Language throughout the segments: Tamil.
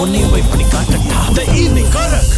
உன்னையும் போய் பண்ணி காட்டட்டா த ஈவினிங் கரக்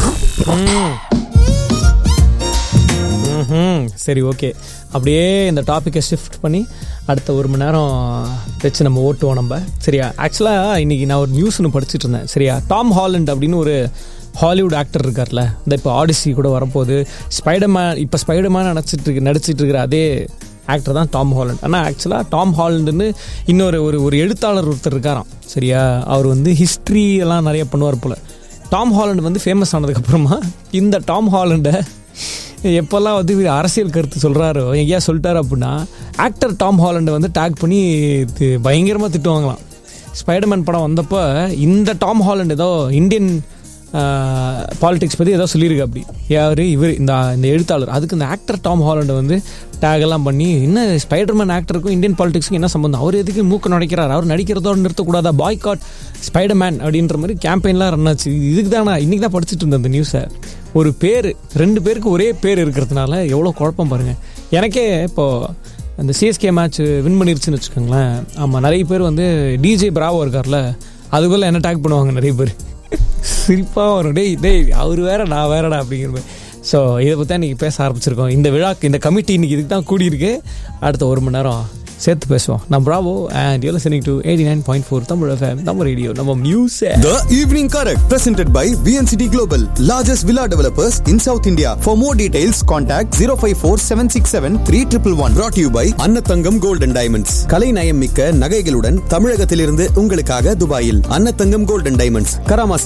ம்ஹும். சரி ஓகே அப்படியே இந்த டாப்பிக்கை ஷிஃப்ட் பண்ணி அடுத்த ஒரு மணி நேரம் வச்சு நம்ம ஓட்டுவோம் நம்ம சரியா ஆக்சுவலாக இன்னைக்கு நான் ஒரு நியூஸ் ஒன்று படிச்சுட்டு இருந்தேன் சரியா டாம் ஹாலண்ட் அப்படின்னு ஒரு ஹாலிவுட் ஆக்டர் இருக்கார்ல இந்த இப்போ ஆடிசி கூட வரப்போகுது ஸ்பைடர்மேன் இப்போ ஸ்பைடர்மேன் நடிச்சிட்டு இருக்கு நடிச்சிட்டு இருக்கிற அதே ஆக்டர் தான் டாம் ஹாலண்ட் ஆனால் ஆக்சுவலாக டாம் ஹாலண்டுன்னு இன்னொரு ஒரு ஒரு எழுத்தாளர் ஒருத்தர் இருக்காராம் சரியா அவர் வந்து ஹிஸ்ட்ரி எல்லாம் நிறைய பண்ணுவார் போல் டாம் ஹாலண்ட் வந்து ஃபேமஸ் ஆனதுக்கப்புறமா இந்த டாம் ஹாலண்டை எப்போல்லாம் வந்து இவர் அரசியல் கருத்து சொல்கிறாரோ எங்கேயா சொல்லிட்டாரு அப்படின்னா ஆக்டர் டாம் ஹாலண்டை வந்து டேக் பண்ணி தி- பயங்கரமாக திட்டுவாங்களாம் ஸ்பைடர்மேன் படம் வந்தப்போ இந்த டாம் ஹாலண்ட் ஏதோ இந்தியன் பாலிடிக்ஸ் பற்றி ஏதோ சொல்லியிருக்கு அப்படி யார் இவர் இந்த இந்த எழுத்தாளர் அதுக்கு இந்த ஆக்டர் டாம் ஹாலண்டை வந்து டேக் எல்லாம் பண்ணி என்ன ஸ்பைடர்மேன் ஆக்டருக்கும் இந்தியன் பாலிடிக்ஸ்க்கும் என்ன சம்பந்தம் அவர் எதுக்கு மூக்கு நடிக்கிறார் அவர் நடிக்கிறதோடு நிறுத்தக்கூடாதா பாய்காட் ஸ்பைடர்மேன் அப்படின்ற மாதிரி கேம்பெயின்லாம் ரன் ஆச்சு இதுக்கு தான் நான் இன்றைக்கி தான் படிச்சுட்டு இருந்தேன் அந்த நியூஸை ஒரு பேர் ரெண்டு பேருக்கு ஒரே பேர் இருக்கிறதுனால எவ்வளோ குழப்பம் பாருங்கள் எனக்கே இப்போது அந்த சிஎஸ்கே மேட்ச் வின் பண்ணிருச்சுன்னு வச்சுக்கோங்களேன் ஆமாம் நிறைய பேர் வந்து டிஜே பிராவோ இருக்கார்ல அதுக்குள்ளே என்ன டேக் பண்ணுவாங்க நிறைய பேர் சிரிப்பாக வரும் டேய் டேய் அவர் வேற நான் வேறடா அப்படிங்கிற மாதிரி ஸோ இதை பற்றி தான் இன்றைக்கி பேச ஆரம்பிச்சிருக்கோம் இந்த விழாக்கு இந்த கமிட்டி இன்னைக்கு இதுக்கு தான் கூடியிருக்கு அடுத்த ஒரு மணி நேரம் சேர்த்து பேசுவோம் நான் Bravo and you listening to eighty nine point four Tamil FM நம்ம ரேடியோ நம்ம music The Evening Correct, presented by VNCT Global, largest villa developers in South India. For more details, contact 054 767 3111. Brought to you by Annathangam Gold and Diamonds. கலை நயம் மிக்க நகைகளுடன் தமிழகத்திலிருந்து உங்களுக்காக துபாயில் Annathangam Gold and Diamonds, Karama